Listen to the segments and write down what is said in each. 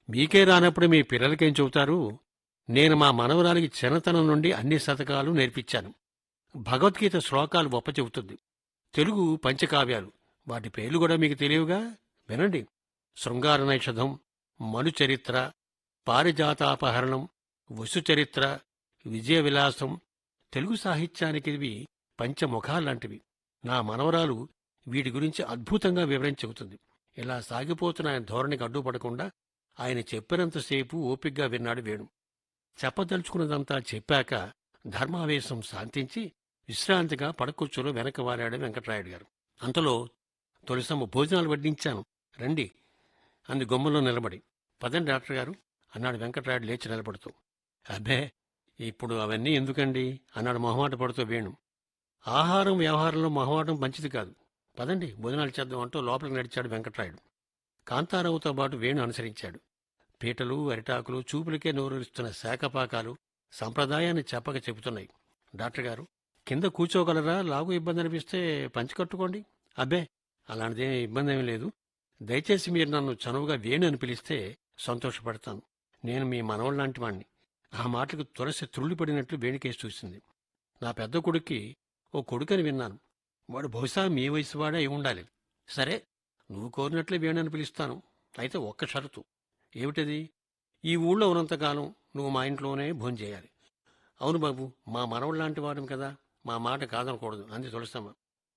మీకే రానప్పుడు మీ పిల్లలకేం చెబుతారు నేను మా మనవరాలికి చిన్నతనం నుండి అన్ని శతకాలు నేర్పించాను భగవద్గీత శ్లోకాలు గొప్ప చెబుతుంది తెలుగు పంచకావ్యాలు వాటి పేర్లు కూడా మీకు తెలియవుగా వినండి శృంగార నైషధం మను చరిత్ర పారిజాతాపహరణం వసు చరిత్ర విజయ విలాసం తెలుగు సాహిత్యానికి ఇవి పంచముఖాల్లాంటివి నా మనవరాలు వీటి గురించి అద్భుతంగా వివరించి చెబుతుంది ఇలా సాగిపోతున్న ఆయన ధోరణికి అడ్డుపడకుండా ఆయన చెప్పినంతసేపు ఓపిగ్గా విన్నాడు వేణు చెప్పదలుచుకున్నదంతా చెప్పాక ధర్మావేశం శాంతించి విశ్రాంతిగా పడకొచ్చులో వెనక వారాడు వెంకటరాయుడు గారు అంతలో తొలిసమ్మ భోజనాలు వడ్డించాను రండి అంది గుమ్మలో నిలబడి పదండి డాక్టర్ గారు అన్నాడు వెంకటరాయుడు లేచి నిలబడుతూ అబ్బే ఇప్పుడు అవన్నీ ఎందుకండి అన్నాడు మొహమాట పడుతూ వేణు ఆహారం వ్యవహారంలో మొహమాటం మంచిది కాదు పదండి భోజనాలు చేద్దాం అంటూ లోపలికి నడిచాడు వెంకటరాయుడు కాంతారావుతో పాటు వేణు అనుసరించాడు పీటలు అరిటాకులు చూపులకే నోరూరిస్తున్న శాఖపాకాలు సంప్రదాయాన్ని చెప్పక చెబుతున్నాయి డాక్టర్ గారు కింద కూర్చోగలరా లాగు ఇబ్బంది అనిపిస్తే పంచి కట్టుకోండి అబ్బే అలాంటిదేం ఇబ్బంది ఏమీ లేదు దయచేసి మీరు నన్ను చనువుగా వేణు అని పిలిస్తే సంతోషపడతాను నేను మీ మనవళ్ళ లాంటి వాణ్ణి ఆ మాటలకు తులసి త్రుళ్ళిపడినట్లు వేణుకేసి చూసింది నా పెద్ద కొడుక్కి ఓ కొడుకని విన్నాను వాడు బహుశా మీ వయసు వాడే అయి ఉండాలి సరే నువ్వు కోరినట్లే వేణు అని పిలుస్తాను అయితే ఒక్క షరతు ఏమిటది ఈ ఊళ్ళో ఉన్నంతకాలం నువ్వు మా ఇంట్లోనే భోంచేయాలి అవును బాబు మా మనవడు లాంటి వాడు కదా మా మాట కాదనకూడదు అంది తులసమ్మ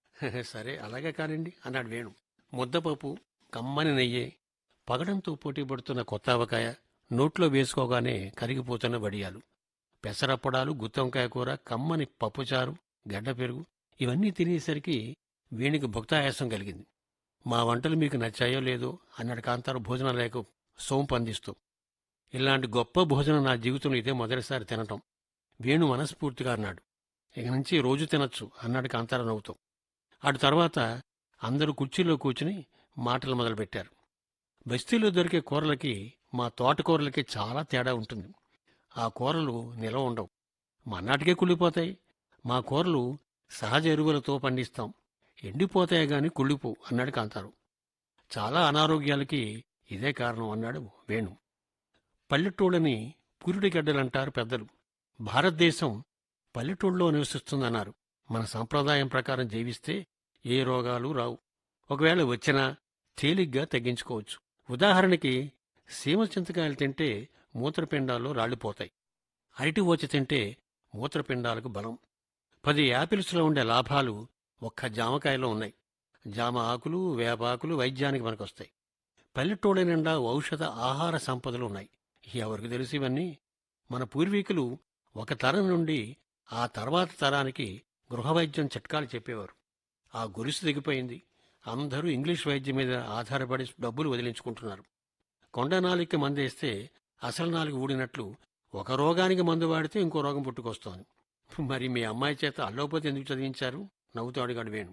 సరే అలాగే కానండి అన్నాడు వేణు ముద్దపప్పు కమ్మని నెయ్యి పగడంతో పోటీ పడుతున్న కొత్త ఆవకాయ నోట్లో వేసుకోగానే కరిగిపోతున్న వడియాలు పెసరప్పడాలు గుత్తొంకాయ కూర కమ్మని పప్పుచారు గడ్డ పెరుగు ఇవన్నీ తినేసరికి వీణికి భుక్తాయాసం కలిగింది మా వంటలు మీకు నచ్చాయో లేదో అన్నాడు కాంతారు భోజనాలకు సోంపు అందిస్తూ ఇలాంటి గొప్ప భోజనం నా జీవితంలో ఇదే మొదటిసారి తినటం వేణు మనస్ఫూర్తిగా అన్నాడు ఇక నుంచి రోజు తినొచ్చు అన్నాడు కాంతార నవ్వుతూ అటు తర్వాత అందరూ కుర్చీలో కూర్చుని మాటలు మొదలుపెట్టారు బస్తీలో దొరికే కూరలకి మా తోటకూరలకి చాలా తేడా ఉంటుంది ఆ కూరలు నిలవ ఉండవు మన్నాటికే కుళ్ళిపోతాయి మా కూరలు సహజ ఎరువులతో పండిస్తాం ఎండిపోతాయి గాని కుళ్ళిపో అన్నాడు కాంతారు చాలా అనారోగ్యాలకి ఇదే కారణం అన్నాడు వేణు పల్లెటూళ్ళని పురుడి గడ్డలంటారు పెద్దలు భారతదేశం పల్లెటూళ్ళలో నివసిస్తుందన్నారు మన సంప్రదాయం ప్రకారం జీవిస్తే ఏ రోగాలు రావు ఒకవేళ వచ్చినా తేలిగ్గా తగ్గించుకోవచ్చు ఉదాహరణకి సీమ చింతకాయలు తింటే మూత్రపిండాల్లో రాళ్లిపోతాయి అరటి ఓచి తింటే మూత్రపిండాలకు బలం పది యాపిల్స్లో ఉండే లాభాలు ఒక్క జామకాయలో ఉన్నాయి జామ ఆకులు వేపాకులు వైద్యానికి మనకొస్తాయి పల్లెటూళ్ళ నిండా ఔషధ ఆహార సంపదలు ఉన్నాయి ఎవరికి తెలుసు ఇవన్నీ మన పూర్వీకులు ఒక తరం నుండి ఆ తర్వాత తరానికి గృహవైద్యం చిట్కాలు చెప్పేవారు ఆ గొలుసు దిగిపోయింది అందరూ ఇంగ్లీష్ వైద్యం మీద ఆధారపడి డబ్బులు వదిలించుకుంటున్నారు కొండ నాలికి మందేస్తే అసలు నాలుగు ఊడినట్లు ఒక రోగానికి మందు వాడితే ఇంకో రోగం పుట్టుకొస్తోంది మరి మీ అమ్మాయి చేత అల్లోపతి ఎందుకు చదివించారు నవ్వుతూ అడిగాడు వేణు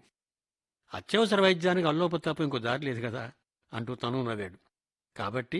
అత్యవసర వైద్యానికి అల్లోపతి తప్ప ఇంకో దారి లేదు కదా అంటూ తను నవ్వాడు కాబట్టి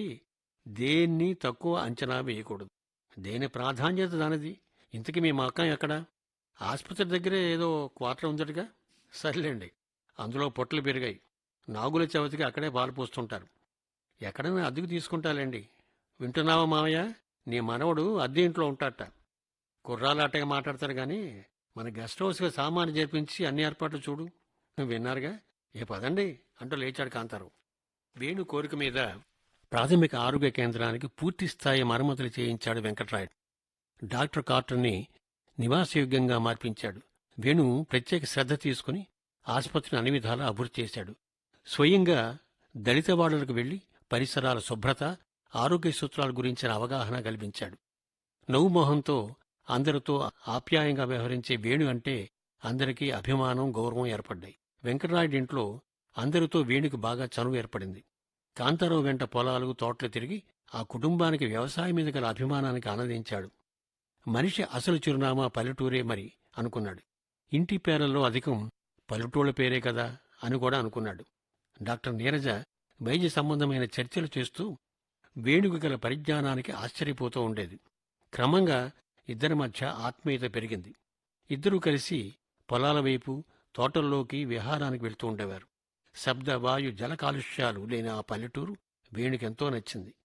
దేన్ని తక్కువ అంచనా వేయకూడదు దేని ప్రాధాన్యత దానిది ఇంతకీ మీ మకం ఎక్కడ ఆసుపత్రి దగ్గరే ఏదో క్వార్టర్ ఉందటగా సర్లేండి అందులో పొట్టలు పెరిగాయి నాగుల చవితికి అక్కడే పాలు పోస్తుంటారు ఎక్కడైనా అద్దెకు తీసుకుంటాలేండి వింటున్నావా మావయ్య నీ మనవడు అద్దె ఇంట్లో ఉంటాడట కుర్రాలాటగా మాట్లాడతారు కానీ మన గెస్ట్ హౌస్కి సామాను చేర్పించి అన్ని ఏర్పాట్లు చూడు నువ్వు విన్నారుగా ఏ పదండి అంటూ లేచాడు కాంతారు వేణు కోరిక మీద ప్రాథమిక ఆరోగ్య కేంద్రానికి పూర్తి స్థాయి మరమ్మతులు చేయించాడు వెంకట్రాయుడు డాక్టర్ కార్టర్ని నివాసయోగ్యంగా మార్పించాడు వేణు ప్రత్యేక శ్రద్ధ తీసుకుని ఆసుపత్రిని అన్ని విధాలా అభివృద్ధి చేశాడు స్వయంగా దళిత వాడలకు వెళ్లి పరిసరాల శుభ్రత ఆరోగ్య సూత్రాల గురించిన అవగాహన కల్పించాడు నవ్వుమోహంతో అందరితో ఆప్యాయంగా వ్యవహరించే వేణు అంటే అందరికీ అభిమానం గౌరవం ఏర్పడ్డాయి వెంకటరాయుడి ఇంట్లో అందరితో వేణుకి బాగా చనువు ఏర్పడింది కాంతారావు వెంట పొలాలు తోటలు తిరిగి ఆ కుటుంబానికి వ్యవసాయం మీద గల అభిమానానికి ఆనందించాడు మనిషి అసలు చిరునామా పల్లెటూరే మరి అనుకున్నాడు ఇంటి పేర్లలో అధికం పల్లెటూళ్ళ పేరే కదా అని కూడా అనుకున్నాడు డాక్టర్ నీరజ వైద్య సంబంధమైన చర్చలు చేస్తూ వేణుకు గల పరిజ్ఞానానికి ఆశ్చర్యపోతూ ఉండేది క్రమంగా ఇద్దరి మధ్య ఆత్మీయత పెరిగింది ఇద్దరూ కలిసి పొలాల వైపు తోటల్లోకి విహారానికి వెళ్తూ ఉండేవారు శబ్ద వాయు జల కాలుష్యాలు లేని ఆ పల్లెటూరు వేణుకెంతో నచ్చింది